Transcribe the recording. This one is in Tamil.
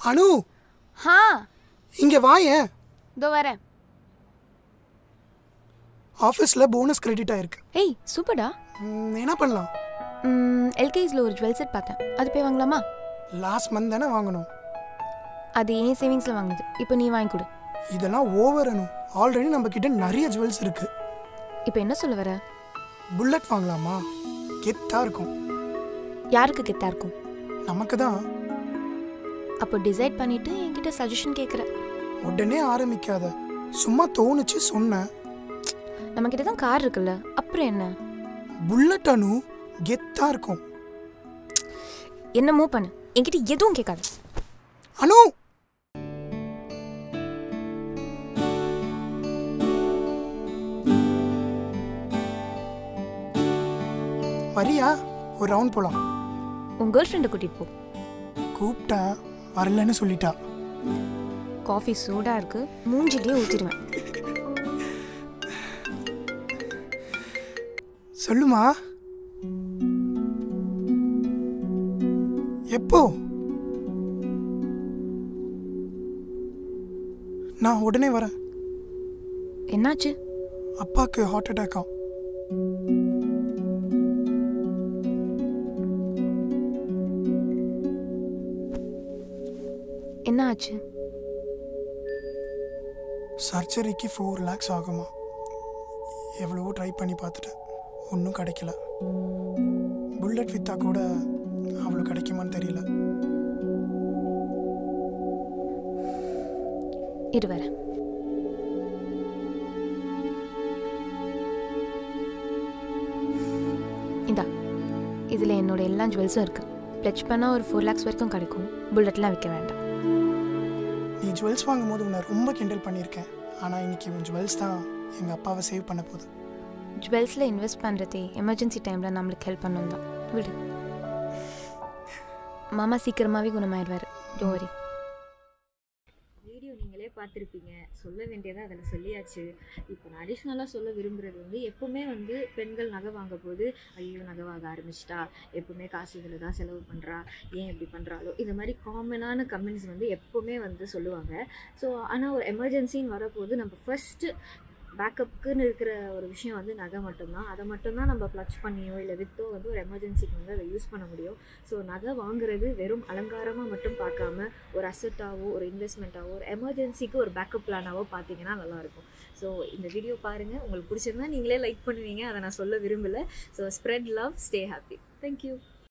அனு ஹா இங்கே வாயேன் இதோ வரேன் ஆஃபீஸில் போனஸ் கிரெடிட் ஆயிருக்கு ஏய் சூப்பர்டா ம், என்ன பண்ணலாம் எல்கேஜியில் ஒரு ஜுவல் செட் பார்த்தேன் அது போய் வாங்கலாமா லாஸ்ட் மந்த் தானே வாங்கணும் அது ஏன் சேவிங்ஸில் வாங்கினது இப்போ நீ வாங்கி கொடு இதெல்லாம் ஓவர் அனு ஆல்ரெடி நம்ம கிட்ட நிறைய ஜுவல்ஸ் இருக்கு இப்போ என்ன சொல்ல வர புல்லட் வாங்கலாமா கெத்தா இருக்கும் யாருக்கு கெத்தா இருக்கும் நமக்கு தான் அப்போ டிசைட் பண்ணிட்டு என்கிட்ட சஜஷன் கேட்குற உடனே ஆரம்பிக்காத சும்மா தோணுச்சு சொன்னேன் நம்மக்கிட்ட தான் கார் இருக்குல்ல அப்புறம் என்ன புல்லட் அனு கெத்தா இருக்கும் என்ன மூவ் பண்ணு என்கிட்ட எதுவும் கேட்காது அனு வரியா ஒரு ரவுண்ட் போலாம் உன் கேர்ள் ஃப்ரெண்டை கூட்டிகிட்டு போ கூப்பிட்டேன் வரலன்னு சொல்லிட்டா காஃபி சூடாக இருக்கு மூஞ்சிலேயே ஊற்றிடுவேன் சொல்லுமா எப்போ நான் உடனே வரேன் என்னாச்சு அப்பாக்கு ஹார்ட் அட்டாக்கா என்ன ஆச்சு சர்ஜரிக்கு ஃபோர் லேக்ஸ் ஆகுமா எவ்வளவோ ட்ரை பண்ணி பார்த்துட்டேன் ஒன்றும் கிடைக்கல புல்லட் வித்தா கூட அவ்வளோ கிடைக்குமான்னு தெரியல இரு வரேன் இந்தா இதில் என்னோட எல்லா ஜுவல்ஸும் இருக்குது ப்ளச் பண்ணால் ஒரு ஃபோர் லேக்ஸ் வரைக்கும் கிடைக்கும் புல்லட்லாம் விற்க வேண்டாம் நீ ஜுவல்ஸ் வாங்கும் போது உன்னை ரொம்ப கிண்டல் பண்ணியிருக்கேன் ஆனால் இன்னைக்கு உன் ஜுவல்ஸ் தான் எங்கள் அப்பாவை சேவ் பண்ண போகுது ஜுவல்ஸில் இன்வெஸ்ட் பண்ணுறதே எமர்ஜென்சி டைமில் நம்மளுக்கு ஹெல்ப் பண்ணணும் தான் விடு மாமா சீக்கிரமாகவே குணமாயிடுவார் டோரி வீடியோ நீங்களே பார்த்துருப்பீங்க சொல்ல வேண்டியதை அதில் சொல்லியாச்சு இப்போ நான் அடிஷ்னலாக சொல்ல விரும்புகிறது வந்து எப்பவுமே வந்து பெண்கள் நகை வாங்க போது ஐயோ நகை வாங்க ஆரம்பிச்சிட்டா எப்பவுமே காசு இதில் தான் செலவு பண்ணுறா ஏன் இப்படி பண்ணுறாளோ இந்த மாதிரி காமனான கமெண்ட்ஸ் வந்து எப்பவுமே வந்து சொல்லுவாங்க ஸோ ஆனால் ஒரு எமர்ஜென்சின்னு வரப்போது நம்ம ஃபஸ்ட்டு பேக்கப்புக்குன்னு இருக்கிற ஒரு விஷயம் வந்து நகை மட்டும்தான் அதை மட்டும்தான் நம்ம க்ளச் பண்ணியோ இல்லை வித்தோ வந்து ஒரு எமர்ஜென்சிக்கு வந்து அதை யூஸ் பண்ண முடியும் ஸோ நகை வாங்குறது வெறும் அலங்காரமாக மட்டும் பார்க்காம ஒரு அசட்டாவோ ஒரு இன்வெஸ்ட்மெண்ட்டாவோ ஒரு எமர்ஜென்சிக்கு ஒரு பேக்கப் பிளானாவோ பார்த்தீங்கன்னா நல்லாயிருக்கும் ஸோ இந்த வீடியோ பாருங்கள் உங்களுக்கு பிடிச்சிருந்தா நீங்களே லைக் பண்ணுவீங்க அதை நான் சொல்ல விரும்பலை so spread love stay happy thank you